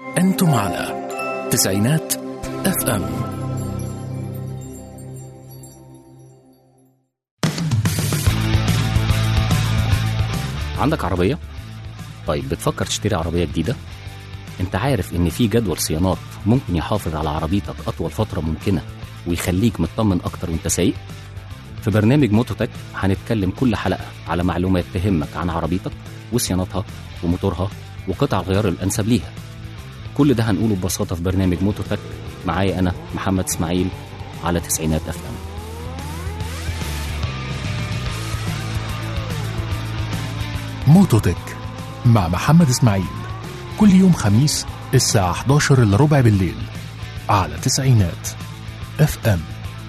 أنتم على تسعينات اف ام عندك عربية؟ طيب بتفكر تشتري عربية جديدة؟ انت عارف ان في جدول صيانات ممكن يحافظ على عربيتك اطول فترة ممكنة ويخليك مطمن اكتر وانت سايق؟ في برنامج موتوتك هنتكلم كل حلقة على معلومات تهمك عن عربيتك وصيانتها وموتورها وقطع الغيار الانسب ليها كل ده هنقوله ببساطة في برنامج موتوتك معايا انا محمد اسماعيل على تسعينات افلام موتوتك مع محمد اسماعيل كل يوم خميس الساعة 11 الا ربع بالليل على تسعينات اف ام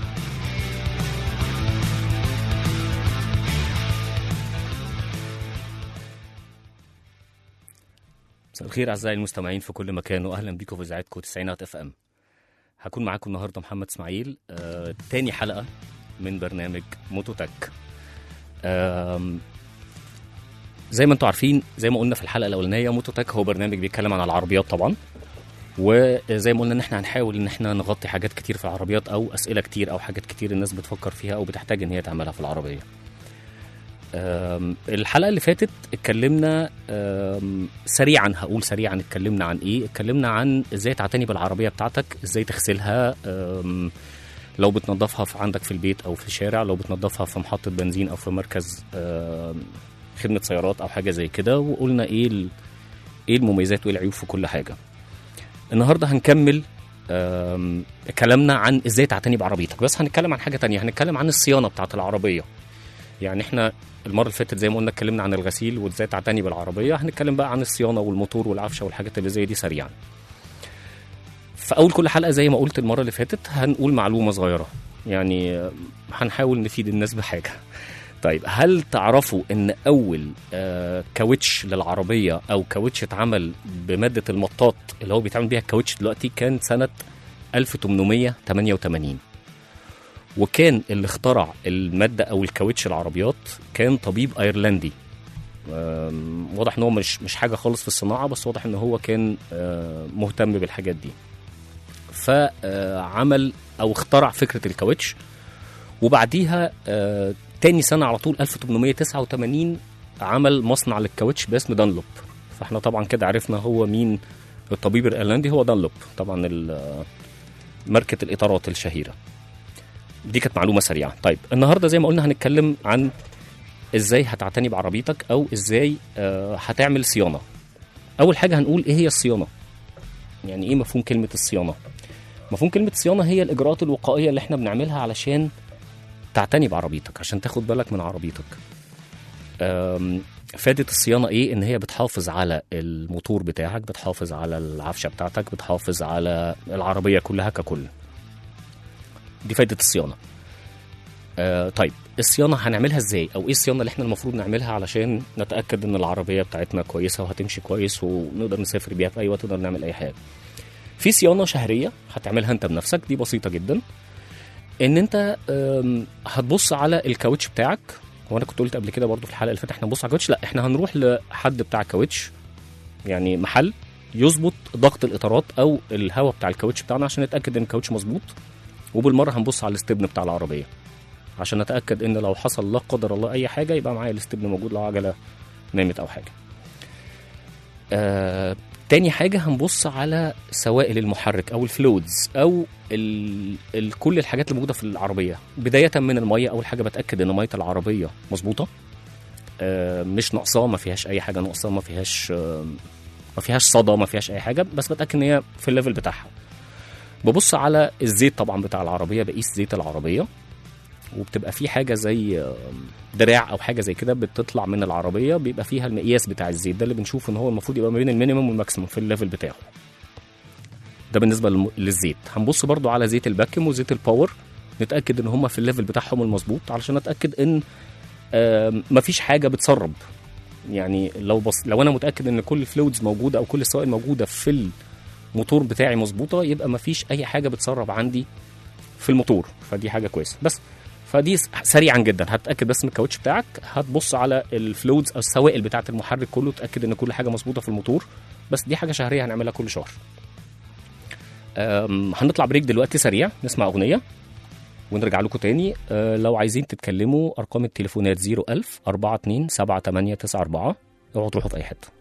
مساء الخير اعزائي المستمعين في كل مكان واهلا بيكم في اذاعتكم تسعينات اف ام هكون معاكم النهارده محمد اسماعيل آه، تاني حلقه من برنامج موتوتك آم، زي ما انتم عارفين زي ما قلنا في الحلقه الاولانيه موتوتك هو برنامج بيتكلم عن العربيات طبعا وزي ما قلنا ان احنا هنحاول ان احنا نغطي حاجات كتير في العربيات او اسئله كتير او حاجات كتير الناس بتفكر فيها او بتحتاج ان هي تعملها في العربيه أم، الحلقه اللي فاتت اتكلمنا أم، سريعا هقول سريعا اتكلمنا عن ايه اتكلمنا عن ازاي تعتني بالعربيه بتاعتك ازاي تغسلها أم، لو بتنظفها في عندك في البيت او في الشارع لو بتنظفها في محطه بنزين او في مركز أم، خدمه سيارات او حاجه زي كده وقلنا ايه ال- ايه المميزات وايه العيوب في كل حاجه النهارده هنكمل أم، كلامنا عن ازاي تعتني بعربيتك بس هنتكلم عن حاجه تانية هنتكلم عن الصيانه بتاعت العربيه يعني احنا المره اللي فاتت زي ما قلنا اتكلمنا عن الغسيل وازاي تعتني بالعربيه هنتكلم بقى عن الصيانه والموتور والعفشه والحاجات اللي زي دي سريعا في اول كل حلقه زي ما قلت المره اللي فاتت هنقول معلومه صغيره يعني آه، هنحاول نفيد الناس بحاجه طيب هل تعرفوا ان اول آه كاوتش للعربيه او كاوتش اتعمل بماده المطاط اللي هو بيتعمل بيها الكاوتش دلوقتي كان سنه 1888 وكان اللي اخترع الماده او الكاوتش العربيات كان طبيب ايرلندي آم، واضح ان هو مش مش حاجه خالص في الصناعه بس واضح ان هو كان آه، مهتم بالحاجات دي فعمل او اخترع فكره الكاوتش وبعديها آه، تاني سنه على طول 1889 عمل مصنع للكاوتش باسم دانلوب فاحنا طبعا كده عرفنا هو مين الطبيب الايرلندي هو دانلوب طبعا ال- ماركه الاطارات الشهيره دي كانت معلومه سريعه طيب النهارده زي ما قلنا هنتكلم عن ازاي هتعتني بعربيتك او ازاي آه، هتعمل صيانه اول حاجه هنقول ايه هي الصيانه يعني ايه مفهوم كلمه الصيانه مفهوم كلمه الصيانه هي الاجراءات الوقائيه اللي احنا بنعملها علشان تعتني بعربيتك عشان تاخد بالك من عربيتك آم، فائدة الصيانة ايه؟ ان هي بتحافظ على الموتور بتاعك، بتحافظ على العفشة بتاعتك، بتحافظ على العربية كلها ككل. دي فائدة الصيانة. آه طيب الصيانة هنعملها ازاي؟ او ايه الصيانة اللي احنا المفروض نعملها علشان نتأكد ان العربية بتاعتنا كويسة وهتمشي كويس ونقدر نسافر بيها في اي وقت نقدر نعمل اي حاجة. في صيانة شهرية هتعملها انت بنفسك دي بسيطة جدا. ان انت آم، هتبص على الكاوتش بتاعك هو انا كنت قلت قبل كده برضو في الحلقه اللي فاتت احنا هنبص على الكاوتش لا احنا هنروح لحد بتاع كاوتش يعني محل يظبط ضغط الاطارات او الهواء بتاع الكاوتش بتاعنا عشان نتاكد ان الكاوتش مظبوط وبالمره هنبص على الاستبن بتاع العربيه عشان نتاكد ان لو حصل لا قدر الله اي حاجه يبقى معايا الاستبن موجود لو عجله نامت او حاجه آه تاني حاجة هنبص على سوائل المحرك أو الفلويدز أو ال... ال... كل الحاجات اللي موجودة في العربية بداية من المية أول حاجة بتأكد إن مية العربية مظبوطة آه مش ناقصاه ما فيهاش أي حاجة ناقصاه ما فيهاش آه ما فيهاش صدى ما فيهاش أي حاجة بس بتأكد إن هي في الليفل بتاعها ببص على الزيت طبعا بتاع العربية بقيس زيت العربية وبتبقى في حاجة زي آه، دراع او حاجه زي كده بتطلع من العربيه بيبقى فيها المقياس بتاع الزيت ده اللي بنشوف ان هو المفروض يبقى ما بين المينيمم والماكسيمم في الليفل بتاعه ده بالنسبه للم- للزيت هنبص برضو على زيت الباكم وزيت الباور نتاكد ان هم في الليفل بتاعهم المظبوط علشان نتاكد ان آم، مفيش حاجه بتسرب يعني لو بص لو انا متاكد ان كل الفلويدز موجوده او كل السوائل موجوده في الموتور بتاعي مظبوطه يبقى مفيش اي حاجه بتسرب عندي في الموتور فدي حاجه كويسه بس فدي س- سريعا جدا هتاكد بس من الكاوتش بتاعك هتبص على الفلويدز او السوائل بتاعه المحرك كله تاكد ان كل حاجه مظبوطه في الموتور بس دي حاجه شهريه هنعملها كل شهر أم، هنطلع بريك دلوقتي سريع نسمع اغنيه ونرجع لكم تاني أه، لو عايزين تتكلموا ارقام التليفونات 01000 42 7894 اوعوا تروحوا في اي حته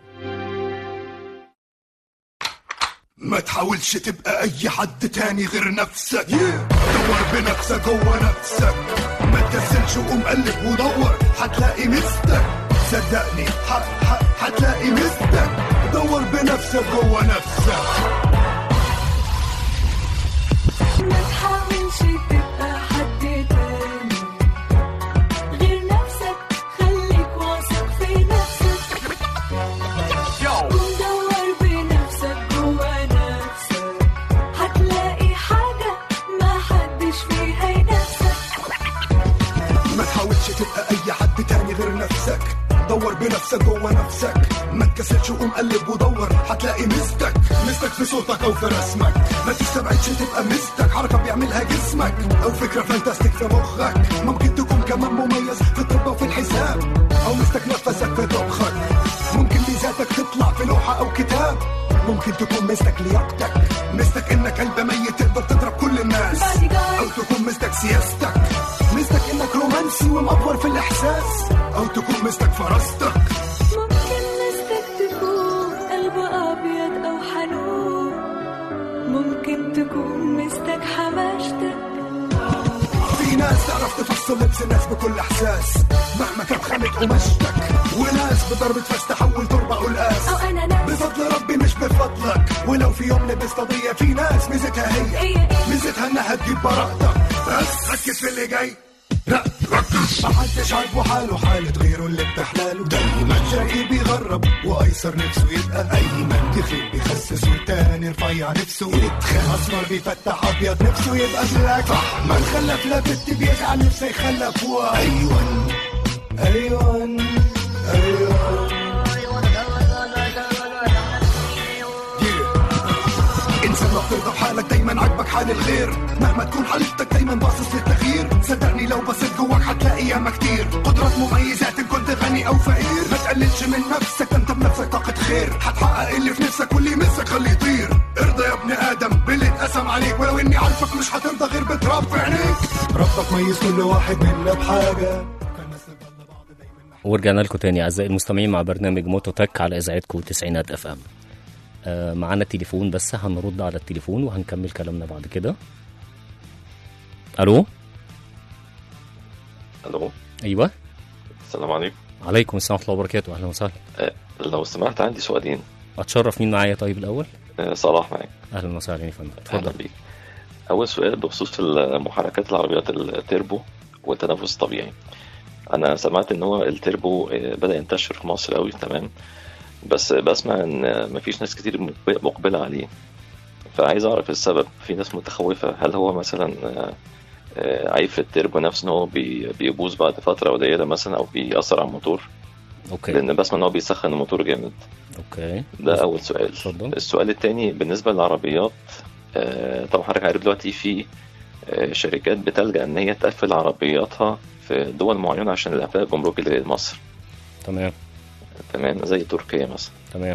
ما تحاولش تبقى اي حد تاني غير نفسك دور بنفسك جوه نفسك ما تكسلش وقوم قلب ودور هتلاقي مستك صدقني ح- ح- هتلاقي مستك دور بنفسك جوه نفسك ما تحاولش تبقى حد تاني غير نفسك خليك واثق في نفسك ودور بنفسك جوا نفسك هتلاقي حاجة ما حدش فيها ينافسك ما تحاولش تبقى اي حد تاني غير نفسك دور بنفسك جوه نفسك ما تكسلش وقوم قلب ودور هتلاقي مستك مستك في صوتك او في رسمك ما تستبعدش تبقى مستك حركه بيعملها جسمك او فكره فانتاستيك في مخك ممكن تكون كمان مميز في الطب وفي الحساب او مستك نفسك في طبخك ممكن ميزاتك تطلع في لوحه او كتاب ممكن تكون مستك لياقتك مستك انك قلب ميت تقدر تضرب كل الناس Bodyguard. او تكون مستك سياستك مستك انك رومانسي ومأفور في الاحساس او تكون مستك فراستك ممكن مستك تكون قلب أبيض أو حنون ممكن تكون مستك حماشتك في ناس تعرف تفصل لبس الناس بكل احساس مهما كانت خامة قماشتك وناس بضربة فاس تحول تربة قلقاس أو أنا ناس بفضل ربي مش بفضلك ولو في يوم لبست قضية في ناس ميزتها هي هي إيه؟ ميزتها انها تجيب براءتك بس ركز في اللي جاي لا ركز محدش عاجبه حاله حالة غيره اللي بتحلاله دايما شقي بيغرب وايسر نفسه يبقى ايمن تخيل بيخسس والتاني رفيع نفسه يتخن اسمر بيفتح ابيض نفسه يبقى بلاك احمر خلف لا بنت بيزعل نفسه يخلف ايوان ايوان ايوان انسان لو ترضى بحالك دايما عاجبك حال الغير مهما تكون حالتك دايما باصص للتغيير صدقني لو بصيت جواك هتلاقي ياما كتير قدرات مميزات ان كنت غني او فقير ما تقللش من نفسك ده انت بنفسك طاقة خير هتحقق اللي في نفسك واللي يمسك خليه يطير ارضى يا ابن ادم باللي اتقسم عليك ولو اني عارفك مش هترضى غير بتراب في عينيك ربك ميز كل واحد منا بحاجة كان نسل ضل بعض دايما ورجعنا لكم تاني اعزائي المستمعين مع برنامج موتو تك على اذاعتكم تسعينات اف ام آه معانا تليفون بس هنرد على التليفون وهنكمل كلامنا بعد كده الو الو ايوه السلام عليكم عليكم السلام ورحمه الله وبركاته اهلا وسهلا آه، لو سمحت عندي سؤالين اتشرف مين معايا طيب الاول آه، صلاح معاك اهلا وسهلا يا فندم اهلا اتفضل بيك اول سؤال بخصوص محركات العربيات التربو والتنفس الطبيعي انا سمعت ان هو التربو آه، بدا ينتشر في مصر قوي تمام بس بسمع ان آه، مفيش ناس كتير مقب- مقبله عليه فعايز اعرف السبب في ناس متخوفه هل هو مثلا آه، آه، عيب في التربو نفسه ان هو بي- بيبوظ بعد فتره قليله مثلا او بيأثر على الموتور اوكي لان بسمع ان هو بيسخن الموتور جامد اوكي ده اول سؤال اتفضل. السؤال الثاني بالنسبه للعربيات آه، طبعا حضرتك عارف دلوقتي في آه، شركات بتلجأ ان هي تقفل عربياتها في دول معينه عشان الافاق الجمركي لمصر تمام تمام زي تركيا مثلا تمام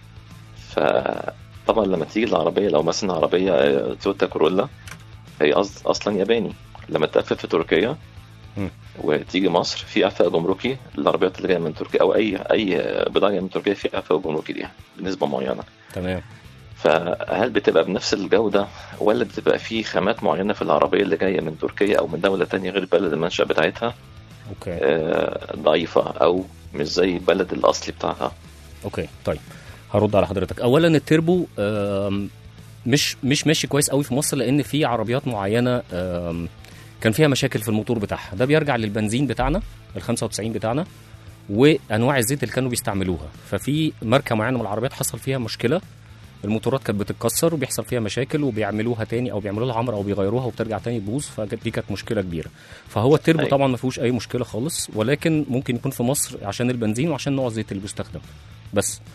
فطبعا لما تيجي العربيه لو مثلا عربيه آه، تويوتا كورولا هي أص- اصلا ياباني لما تقفل في تركيا مم. وتيجي مصر في افاق جمركي للعربيات اللي جايه من تركيا او اي اي بضاعه جايه من تركيا في افاق جمركي ليها بنسبه معينه تمام فهل بتبقى بنفس الجودة ولا بتبقى في خامات معينة في العربية اللي جاية من تركيا أو من دولة تانية غير بلد المنشأ بتاعتها اوكي آه، ضعيفة أو مش زي البلد الأصلي بتاعها اوكي طيب هرد على حضرتك اولا التربو آم، مش مش ماشي كويس قوي في مصر لان في عربيات معينه آم، كان فيها مشاكل في الموتور بتاعها ده بيرجع للبنزين بتاعنا ال 95 بتاعنا وانواع الزيت اللي كانوا بيستعملوها ففي ماركه معينه من العربيات حصل فيها مشكله الموتورات كانت بتتكسر وبيحصل فيها مشاكل وبيعملوها تاني او بيعملوا لها عمر او بيغيروها وبترجع تاني تبوظ فدي كانت مشكله كبيره فهو التربو أيوة. طبعا ما فيهوش اي مشكله خالص ولكن ممكن يكون في مصر عشان البنزين وعشان نوع الزيت اللي بيستخدم بس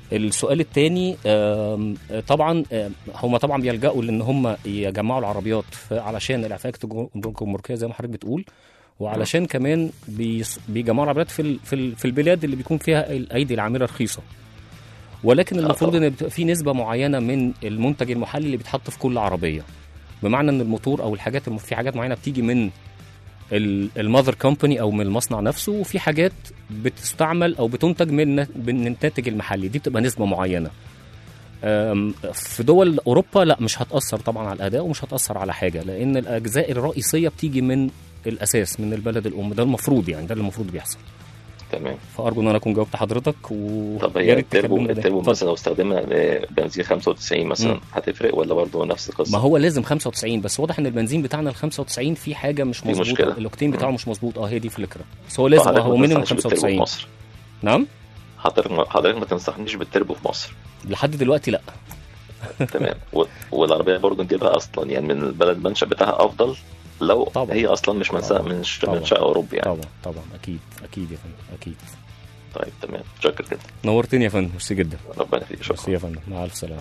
السؤال الثاني طبعا آم، هم طبعا بيلجأوا لان هم يجمعوا العربيات ف- علشان الاعفاءات الجمركيه زي ما حضرتك بتقول وعلشان كمان بيص- بيجمعوا العربيات في ال- في ال- في البلاد اللي بيكون فيها الايدي العامله رخيصه ولكن المفروض طبعاً. ان بتبقى في نسبه معينه من المنتج المحلي اللي بيتحط في كل عربيه بمعنى ان الموتور او الحاجات الم- في حاجات معينه بتيجي من المذر كومباني او من المصنع نفسه وفي حاجات بتستعمل او بتنتج من من الناتج المحلي دي بتبقى نسبه معينه أم، في دول اوروبا لا مش هتاثر طبعا على الاداء ومش هتاثر على حاجه لان الاجزاء الرئيسيه بتيجي من الاساس من البلد الام ده المفروض يعني ده اللي المفروض بيحصل تمام فارجو ان انا اكون جاوبت حضرتك و طب يا هي ريت التربو تكلمنا ده. التربو اتفضل. مثلا لو استخدمنا بنزين 95 مثلا مم. هتفرق ولا برضه نفس القصه؟ ما هو لازم 95 بس واضح ان البنزين بتاعنا ال 95 في حاجه مش في مظبوطه مشكلة. الاوكتين بتاعه مم. مش مظبوط اه هي دي الفكره بس هو لازم حضرتك هو ما مينيمم تنصحنيش بالتربو في 95 مصر نعم حضرتك ما- حضرتك ما تنصحنيش بالتربو في مصر لحد دلوقتي لا تمام و- والعربيه برضه نجيبها اصلا يعني من البلد المنشا بتاعها افضل لو طبعاً. هي اصلا مش منشا طبعاً. من ش- طبعاً. منشا اوروبي يعني طبعا طبعا اكيد اكيد يا فندم اكيد طيب تمام شكرا جدا نورتني يا فندم ميرسي جدا ربنا يخليك ميرسي شكرا يا فندم مع الف سلامه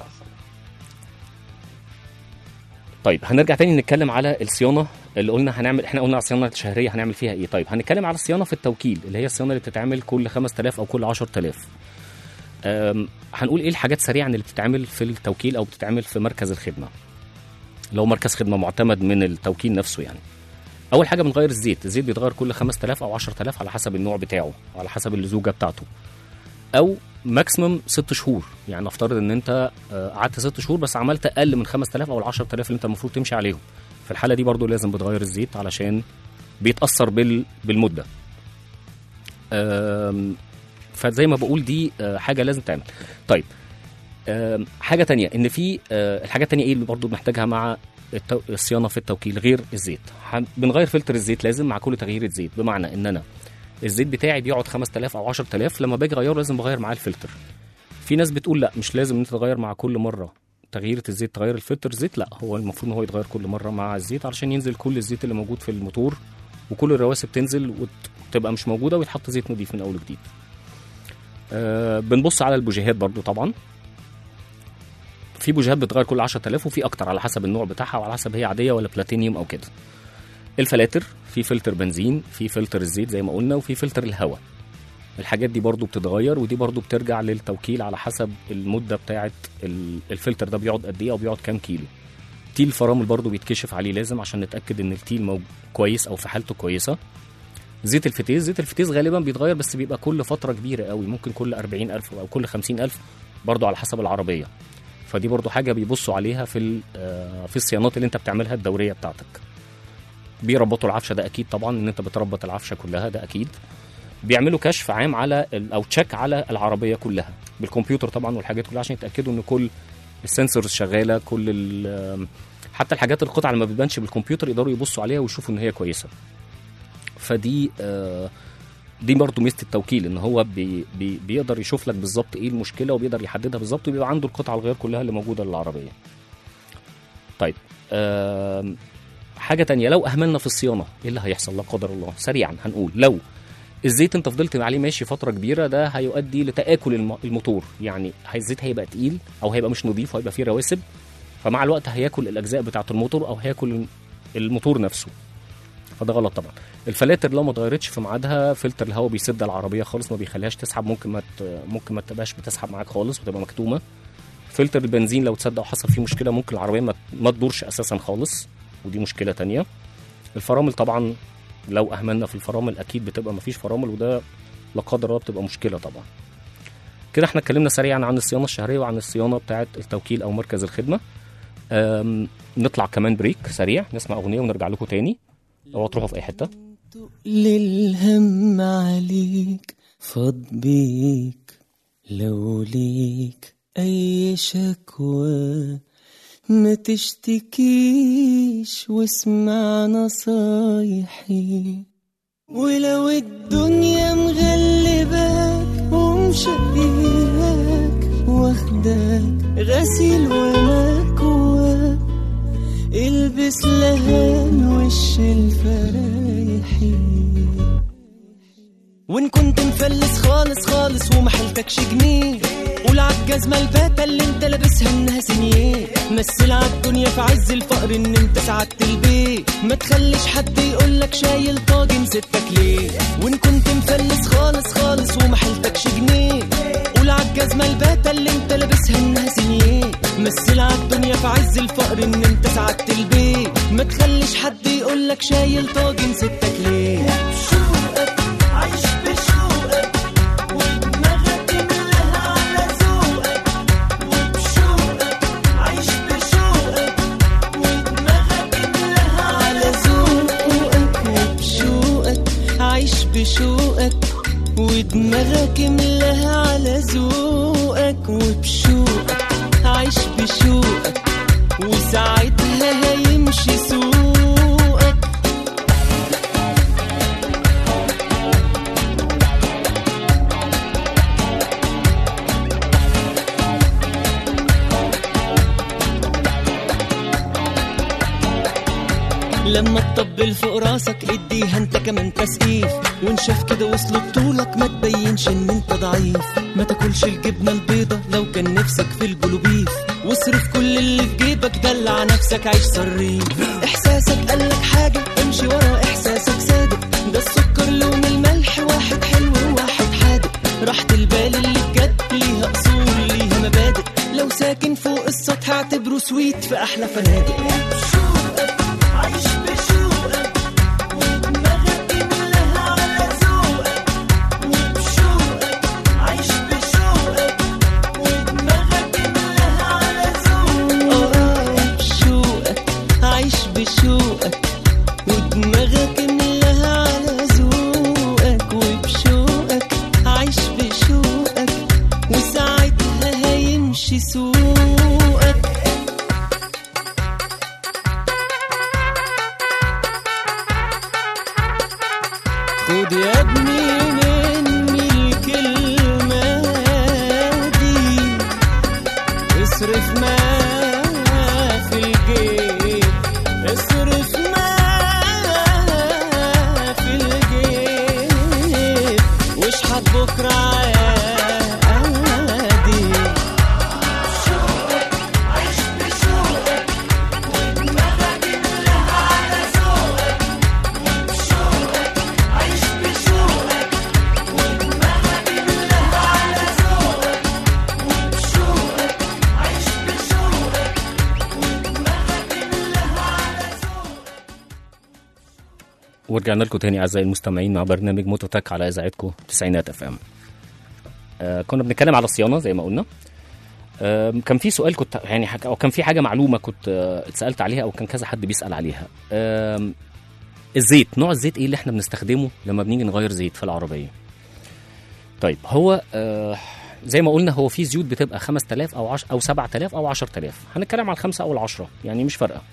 طيب هنرجع تاني نتكلم على الصيانه اللي قلنا هنعمل احنا قلنا على الصيانه الشهريه هنعمل فيها ايه طيب هنتكلم على الصيانه في التوكيل اللي هي الصيانه اللي بتتعمل كل 5000 او كل 10000 أم، هنقول ايه الحاجات سريعا اللي بتتعمل في التوكيل او بتتعمل في مركز الخدمه لو مركز خدمه معتمد من التوكيل نفسه يعني اول حاجه بنغير الزيت الزيت بيتغير كل 5000 او 10000 على حسب النوع بتاعه على حسب اللزوجه بتاعته او ماكسيمم ست شهور يعني نفترض ان انت آه، قعدت ست شهور بس عملت اقل من 5000 او ال 10000 اللي انت المفروض تمشي عليهم في الحاله دي برضو لازم بتغير الزيت علشان بيتاثر بال بالمده آم، فزي ما بقول دي آه، حاجه لازم تعمل طيب آم، حاجه تانية ان في آه، الحاجه التانية ايه اللي برضو بنحتاجها مع التو... الصيانه في التوكيل غير الزيت هن- بنغير فلتر الزيت لازم مع كل تغيير زيت بمعنى ان انا الزيت بتاعي بيقعد 5000 او 10000 لما باجي اغيره لازم بغير معاه الفلتر في ناس بتقول لا مش لازم انت تغير مع كل مره تغيير الزيت تغير الفلتر زيت لا هو المفروض ان هو يتغير كل مره مع الزيت علشان ينزل كل الزيت اللي موجود في الموتور وكل الرواسب تنزل وتبقى مش موجوده ويتحط زيت نضيف من اول وجديد آه بنبص على البوجيهات برضو طبعا في بوجيهات بتغير كل 10000 وفي اكتر على حسب النوع بتاعها وعلى حسب هي عاديه ولا بلاتينيوم او كده الفلاتر في فلتر بنزين في فلتر الزيت زي ما قلنا وفي فلتر الهواء الحاجات دي برضو بتتغير ودي برضو بترجع للتوكيل على حسب المدة بتاعة ال- الفلتر ده بيقعد قد ايه او بيقعد كام كيلو تيل الفرامل برضو بيتكشف عليه لازم عشان نتأكد ان التيل مو كويس او في حالته كويسة زيت الفتيس زيت الفتيس غالبا بيتغير بس بيبقى كل فترة كبيرة قوي ممكن كل 40000 او كل 50000 برضو على حسب العربية فدي برضو حاجة بيبصوا عليها في ال- آه، في الصيانات اللي انت بتعملها الدورية بتاعتك بيربطوا العفشه ده اكيد طبعا ان انت بتربط العفشه كلها ده اكيد بيعملوا كشف عام على ال- او تشيك على العربيه كلها بالكمبيوتر طبعا والحاجات كلها عشان يتاكدوا ان كل السنسورز شغاله كل ال- حتى الحاجات القطع اللي ما بتبانش بالكمبيوتر يقدروا يبصوا عليها ويشوفوا ان هي كويسه فدي آه، دي برضه ميزه التوكيل ان هو بي بي بيقدر يشوف لك بالظبط ايه المشكله وبيقدر يحددها بالظبط وبيبقى عنده القطع الغيار كلها اللي موجوده للعربيه طيب آم، حاجه تانية لو اهملنا في الصيانه ايه اللي هيحصل لا قدر الله سريعا هنقول لو الزيت انت فضلت عليه ماشي فتره كبيره ده هيؤدي لتاكل الم- الموتور يعني هي- الزيت هيبقى تقيل او هيبقى مش نظيف وهيبقى فيه رواسب فمع الوقت هياكل الاجزاء بتاعه الموتور او هياكل الموتور نفسه فده غلط طبعا الفلاتر لو ما اتغيرتش في ميعادها فلتر الهواء بيسد العربيه خالص ما بيخليهاش تسحب ممكن ما ت- ممكن ما تبقاش بتسحب معاك خالص وتبقى مكتومه فلتر البنزين لو تصدق وحصل فيه مشكله ممكن العربيه ما ما تدورش اساسا خالص ودي مشكله تانية الفرامل طبعا لو اهملنا في الفرامل اكيد بتبقى مفيش فرامل وده لا قدر الله بتبقى مشكله طبعا كده احنا اتكلمنا سريعا عن الصيانه الشهريه وعن الصيانه بتاعه التوكيل او مركز الخدمه أم، نطلع كمان بريك سريع نسمع اغنيه ونرجع لكم تاني اوعوا تروحوا في اي حته للهم عليك فاض بيك لو ليك أي شكوى ما تشتكيش واسمع نصايحي ولو الدنيا مغلباك ومشقياك واخداك غسيل ومكواك البس لهان وش الفرايحي وان كنت مفلس خالص خالص وما حيلتكش جنيه قول عالجزمة الباتة اللي انت لابسها انها سنيه مثل عالدنيا في عز الفقر ان انت سعدت البيت ما تخليش حد يقولك شايل طاجن ستك ليه وان كنت مفلس خالص خالص وما حيلتكش جنيه قول عالجزمة الباتة اللي انت لابسها انها سنيه مثل عالدنيا في عز الفقر ان انت سعدت البيت ما تخليش حد يقولك شايل طاجن ستك ليه بشوقك عايش بشوقك ودماغك ملاها على ذوقك وبشوقك عايش بشوقك ودماغك ملاها على ذوقك وبشوقك عايش بشوقك ودماغك ملاها على ذوقك وبشوقك عايش بشوقك وساعتها هيمشي سوقك لما تطبل فوق راسك اديها انت كمان تسقيف وان شاف كده وصلوا بطولك ما تبينش ان انت ضعيف ما تاكلش الجبنه البيضه لو كان نفسك في البلوبيف واصرف كل اللي في جيبك دلع نفسك عيش صريف احساسك قالك حاجه امشي ورا احساسك صادق ده السكر لون الملح واحد حلو وواحد حادق راحة البال اللي بجد ليها اصول ليها مبادئ لو ساكن فوق السطح اعتبره سويت في احلى فنادق عايش بشوقك ودماغك ملاها على ذوقك وبشوقك عايش بشوقك ودماغك ملاها على ذوقك اه بشوقك عايش بشوقك ودماغك ملاها على ذوقك وبشوقك عايش بشوقك وساعتها هيمشي سوقك خد يا ابني مني الكلمة دي اصرف ما في الجيب اصرف ما في الجيب واشحت بكرة عادي عيش بشوقك ودماغك ملاها على ذوقك وبشوقك عيش بشوقك ودماغك ملاها على ذوقك وبشوقك عيش بشوقك ودماغك ملاها على ذوقك ورجعنا لكم تاني اعزائي المستمعين مع برنامج موتوتك على اذاعتكم تسعينات اف ام آه كنا بنتكلم على الصيانه زي ما قلنا آه كان في سؤال كنت يعني حك... او كان في حاجه معلومه كنت آه اتسالت عليها او كان كذا حد بيسال عليها آه الزيت نوع الزيت ايه اللي احنا بنستخدمه لما بنيجي نغير زيت في العربيه طيب هو آه زي ما قلنا هو في زيوت بتبقى 5000 او 10 او 7000 او 10000 هنتكلم على الخمسه او العشرة يعني مش فارقه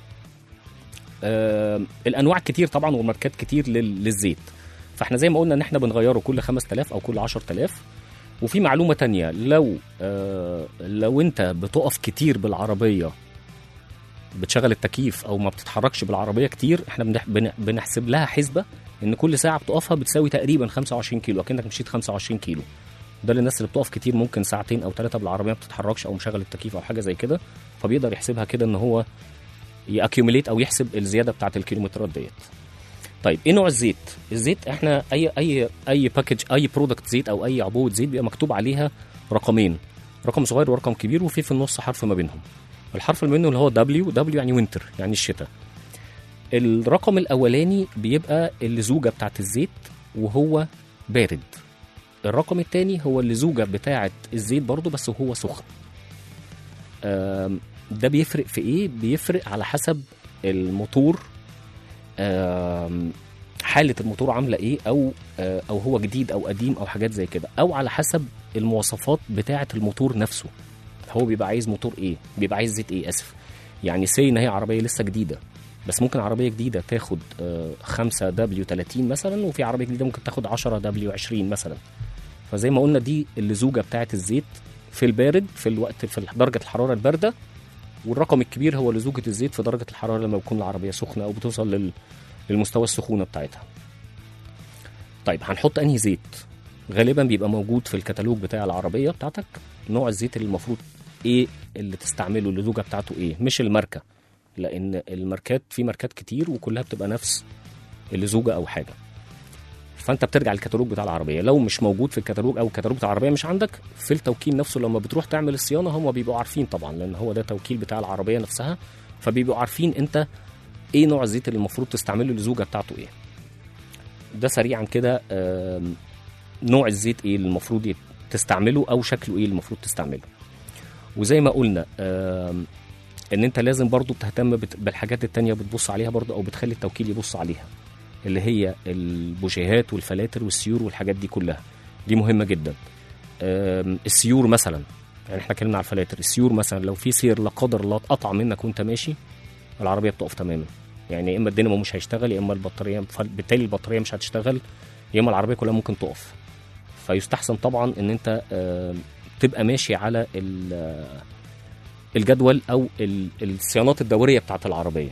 آه الانواع كتير طبعا وماركات كتير لل- للزيت فاحنا زي ما قلنا ان احنا بنغيره كل 5000 او كل 10000 وفي معلومه تانية لو آه لو انت بتقف كتير بالعربيه بتشغل التكييف او ما بتتحركش بالعربيه كتير احنا بنح- بن- بنحسب لها حسبه ان كل ساعه بتقفها بتساوي تقريبا 25 كيلو اكنك مشيت 25 كيلو ده للناس اللي بتقف كتير ممكن ساعتين او ثلاثه بالعربيه ما بتتحركش او مشغل التكييف او حاجه زي كده فبيقدر يحسبها كده ان هو ياكيوميليت او يحسب الزياده بتاعه الكيلومترات ديت طيب ايه نوع الزيت الزيت احنا اي اي اي باكج اي برودكت زيت او اي عبوه زيت بيبقى مكتوب عليها رقمين رقم صغير ورقم كبير وفي في النص حرف ما بينهم الحرف اللي منه اللي هو دبليو دبليو يعني وينتر يعني الشتاء الرقم الاولاني بيبقى اللزوجه بتاعه الزيت وهو بارد الرقم الثاني هو اللزوجه بتاعه الزيت برضو بس وهو سخن آم، ده بيفرق في ايه بيفرق على حسب الموتور آم، حاله الموتور عامله ايه او آه، او هو جديد او قديم او حاجات زي كده او على حسب المواصفات بتاعه الموتور نفسه هو بيبقى عايز موتور ايه بيبقى عايز زيت ايه اسف يعني سي ان هي عربيه لسه جديده بس ممكن عربيه جديده تاخد 5 دبليو 30 مثلا وفي عربيه جديده ممكن تاخد 10 دبليو 20 مثلا فزي ما قلنا دي اللزوجه بتاعه الزيت في البارد في الوقت في درجه الحراره البارده والرقم الكبير هو لزوجه الزيت في درجه الحراره لما بتكون العربيه سخنه او بتوصل لل... للمستوى السخونه بتاعتها طيب هنحط انهي زيت غالبا بيبقى موجود في الكتالوج بتاع العربيه بتاعتك نوع الزيت اللي المفروض ايه اللي تستعمله اللزوجه بتاعته ايه مش الماركه لان الماركات في ماركات كتير وكلها بتبقى نفس اللزوجه او حاجه فانت بترجع للكتالوج بتاع العربيه لو مش موجود في الكتالوج او الكتالوج بتاع العربيه مش عندك في التوكيل نفسه لما بتروح تعمل الصيانه هم بيبقوا عارفين طبعا لان هو ده توكيل بتاع العربيه نفسها فبيبقوا عارفين انت ايه نوع الزيت اللي المفروض تستعمله اللزوجه بتاعته ايه ده سريعا كده آم، نوع الزيت ايه اللي المفروض يت- تستعمله او شكله ايه اللي المفروض تستعمله وزي ما قلنا آم، ان انت لازم برضو تهتم بت- بالحاجات التانية بتبص عليها برضو او بتخلي التوكيل يبص عليها اللي هي البوجيهات والفلاتر والسيور والحاجات دي كلها دي مهمه جدا آم، السيور مثلا يعني احنا اتكلمنا على الفلاتر السيور مثلا لو في سير لا قدر الله اتقطع منك وانت ماشي العربيه بتقف تماما يعني يا اما الدينامو مش هيشتغل يا اما البطاريه بالتالي البطاريه مش هتشتغل يا اما العربيه كلها ممكن تقف فيستحسن طبعا ان انت آم، تبقى ماشي على ال- آه، الجدول او ال- الصيانات الدوريه بتاعت العربيه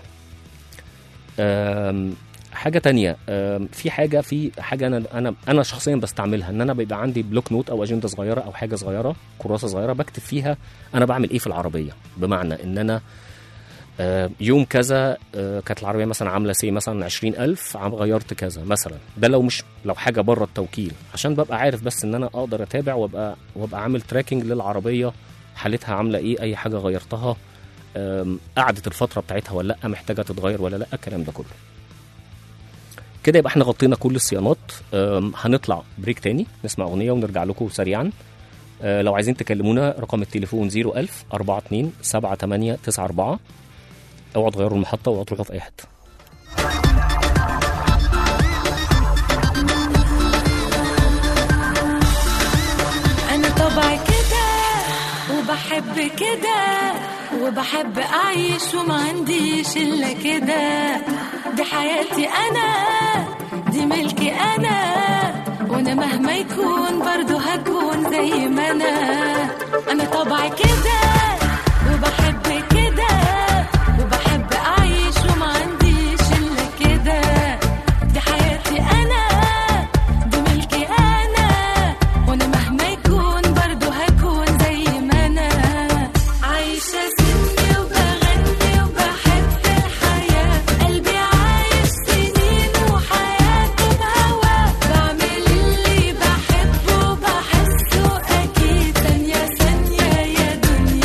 آم، حاجه تانية آم، في حاجه في حاجه انا انا انا شخصيا بستعملها ان انا بيبقى عندي بلوك نوت او اجنده صغيره او حاجه صغيره كراسه صغيره بكتب فيها انا بعمل ايه في العربيه بمعنى ان انا آه، يوم كذا آه، كانت العربيه مثلا عامله سي مثلا 20000 عم غيرت كذا مثلا ده لو مش لو حاجه بره التوكيل عشان ببقى عارف بس ان انا اقدر اتابع وابقى وابقى عامل تراكنج للعربيه حالتها عامله ايه اي حاجه غيرتها آم، قعدت الفتره بتاعتها ولا لا محتاجه تتغير ولا لا الكلام ده كله كده يبقى احنا غطينا كل الصيانات آم، هنطلع بريك تاني نسمع اغنيه ونرجع لكم سريعا آه، لو عايزين تكلمونا رقم التليفون 01000 42 78 94 اوعوا تغيروا المحطه اوعوا تروحوا في اي حته أنا طبعي كده وبحب كده وبحب أعيش وما عنديش إلا كده دي حياتي أنا دي ملكي أنا وأنا مهما يكون برضو هكون زي ما أنا أنا طبعي كده وبحب كده وبحب أعيش وما عنديش إلا كده دي حياتي أنا دي ملكي أنا وأنا مهما يكون برضو هكون زي ما أنا عايشة سني وبغني وبحب الحياة قلبي عايش سنين وحياته بهواه بعمل اللي بحبه وبحسه أكيد ثانية ثانية يا دنيا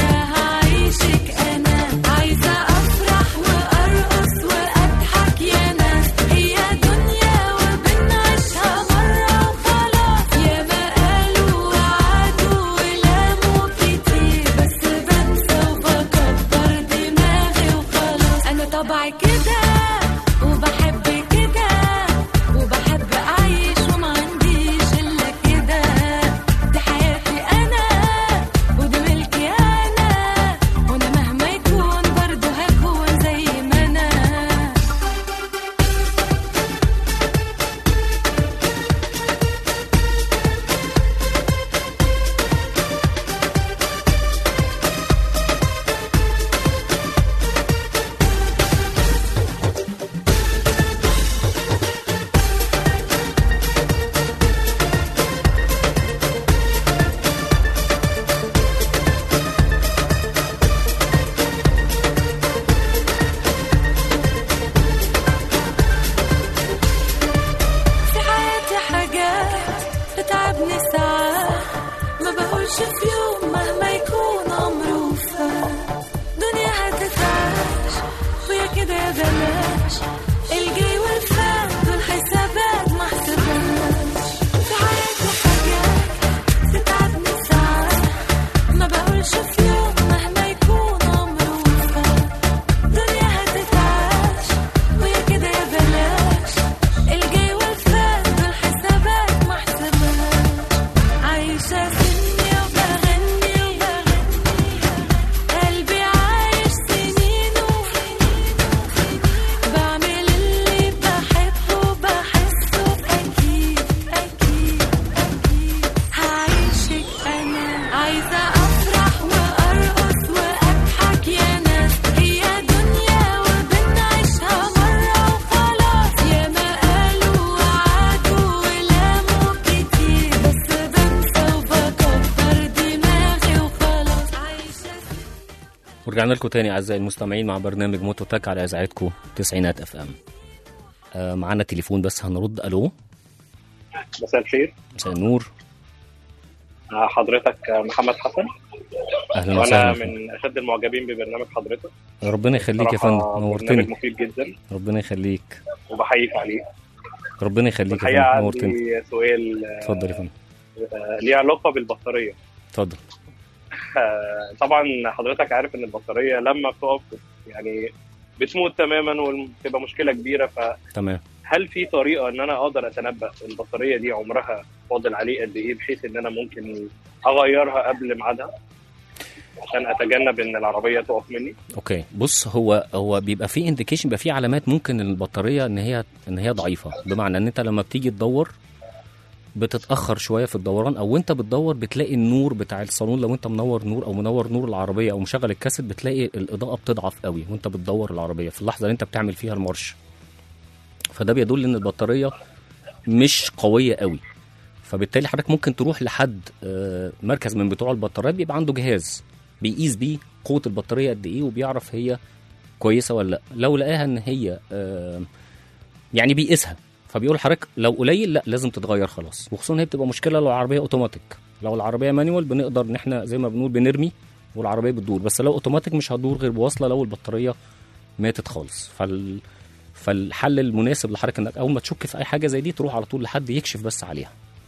ورجعنا لكم تاني اعزائي المستمعين مع برنامج موتوتك على اذاعتكم تسعينات اف ام آه معانا تليفون بس هنرد الو مساء الخير مساء النور آه، حضرتك آه، محمد حسن اهلا وانا وسهلا من اشد المعجبين ببرنامج حضرتك ربنا يخليك يا فندم صراحة برنامج نورتني مفيد جدا ربنا يخليك وبحييك عليه ربنا يخليك يا الحقيقه فندم نورتني عندي سؤال آه، اتفضل يا فندم آه، ليه علاقه بالبطاريه اتفضل آه، طبعا حضرتك عارف ان البطاريه لما بتقف يعني بتموت تماما وبتبقى مشكله كبيره تمام فهل في طريقه ان انا اقدر اتنبأ البطاريه دي عمرها فاضل عليه قد ايه بحيث ان انا ممكن اغيرها قبل ميعادها عشان اتجنب ان العربيه تقف مني اوكي بص هو هو بيبقى في انديكيشن بيبقى في علامات ممكن البطاريه ان هي ان هي ضعيفه بمعنى ان انت لما بتيجي تدور بتتاخر شويه في الدوران او انت بتدور بتلاقي النور بتاع الصالون لو انت منور نور او منور نور العربيه او مشغل الكاسيت بتلاقي الاضاءه بتضعف قوي وانت بتدور العربيه في اللحظه اللي انت بتعمل فيها المارش فده بيدل ان البطاريه مش قويه قوي فبالتالي حضرتك ممكن تروح لحد آه، مركز من بتوع البطاريات بيبقى عنده جهاز بيقيس بيه قوه البطاريه قد ايه وبيعرف هي كويسه ولا لا لو لقاها ان هي آه، يعني بيقيسها فبيقول لحضرتك لو قليل لا لازم تتغير خلاص وخصوصا هي بتبقى مشكله لو العربيه اوتوماتيك لو العربيه مانيوال بنقدر ان احنا زي ما بنقول بنرمي والعربيه بتدور بس لو اوتوماتيك مش هتدور غير بوصله لو البطاريه ماتت خالص فال فالحل المناسب لحضرتك انك اول ما تشك في اي حاجه زي دي تروح على طول لحد يكشف بس عليها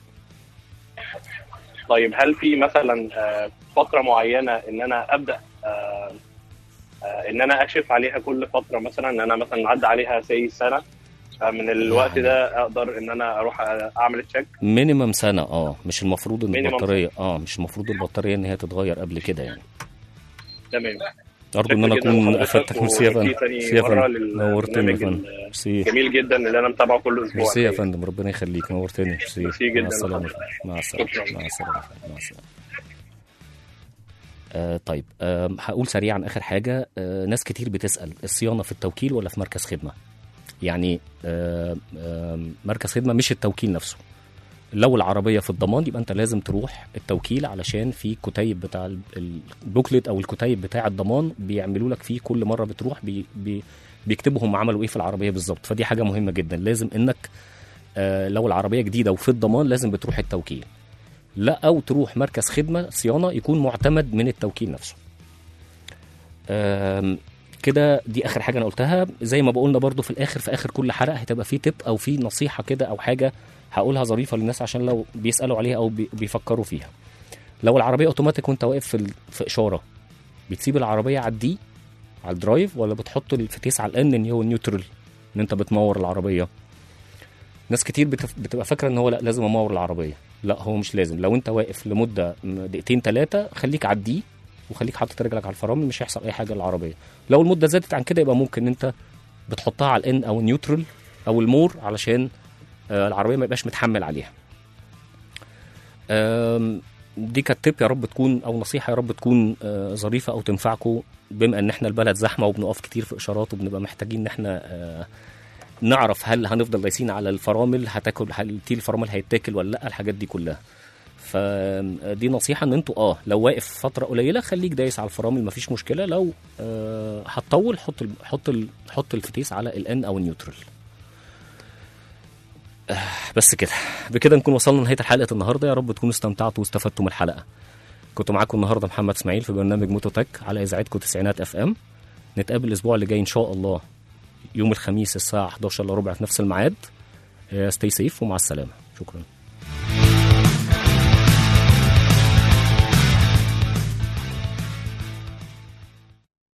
طيب هل في مثلا آه، فتره معينه ان انا ابدا آه، آه، ان انا اكشف عليها كل فتره مثلا ان انا مثلا عدى عليها سي سنه آه، من الوقت ده اقدر ان انا اروح آه، اعمل تشيك مينيمم سنه اه مش المفروض ان Minimum البطاريه اه مش المفروض البطاريه ان هي تتغير قبل كده يعني تمام ارجو ان انا شكرا جداً اكون لحضرتك افدتك ميرسي يا فندم وميرسي ميرسي يا تاني مرة فندم للبرنامج نورتني يا فندم ال- ميرسي جميل جدا اللي انا متابعه كل اسبوع ميرسي يا الحقيقة. فندم ربنا يخليك نورتني ميرسي ميرسي جداً مع السلامه لحضرتك. مع السلامه شكراً. مع السلامه مع السلامه آه طيب آه هقول سريعا اخر حاجه آه ناس كتير بتسال الصيانه في التوكيل ولا في مركز خدمه يعني آه آه مركز خدمه مش التوكيل نفسه لو العربيه في الضمان يبقى انت لازم تروح التوكيل علشان في كتيب بتاع ال- البوكلت او الكتيب بتاع الضمان بيعملوا لك فيه كل مره بتروح بي بي بيكتبوا هم عملوا ايه في العربيه بالظبط فدي حاجه مهمه جدا لازم انك آه لو العربيه جديده وفي الضمان لازم بتروح التوكيل لا او تروح مركز خدمه صيانه يكون معتمد من التوكيل نفسه آم، كده دي اخر حاجه انا قلتها زي ما بقولنا برضو في الاخر في اخر كل حلقه هتبقى في تip او في نصيحه كده او حاجه هقولها ظريفه للناس عشان لو بيسالوا عليها او بي- بيفكروا فيها لو العربيه اوتوماتيك وانت واقف في ال- في اشاره بتسيب العربيه على الدي على الدرايف ولا بتحط الفتيس على الان ان هو نيوترال ان انت بتمور العربيه ناس كتير بتف... بتبقى فاكره ان هو لا لازم امور العربيه لا هو مش لازم لو انت واقف لمده م- دقيقتين ثلاثه خليك على الدي وخليك حاطط رجلك على الفرامل مش هيحصل اي حاجه للعربيه لو المده زادت عن كده يبقى ممكن انت بتحطها على الان او النيوترال او المور علشان آه، العربيه ما يبقاش متحمل عليها آم، دي كانت تip يا رب تكون او نصيحه يا رب تكون آه، ظريفه او تنفعكم بما ان احنا البلد زحمه وبنقف كتير في اشارات وبنبقى محتاجين ان احنا آه، نعرف هل هنفضل دايسين على الفرامل هتاكل هل تيل الفرامل هيتاكل ولا لا الحاجات دي كلها فدي نصيحه ان انتوا اه لو واقف فتره قليله خليك دايس على الفرامل مفيش مشكله لو آه هتطول حط ال حط ال حط الفتيس على الان او النيوترال آه بس كده بكده نكون وصلنا لنهايه حلقه النهارده يا رب تكونوا استمتعتوا واستفدتوا من الحلقه كنت معاكم النهارده محمد اسماعيل في برنامج موتوتك على اذاعتكم تسعينات اف ام نتقابل الاسبوع اللي جاي ان شاء الله يوم الخميس الساعه 11 الا ربع في نفس الميعاد ستي سيف ومع السلامه شكرا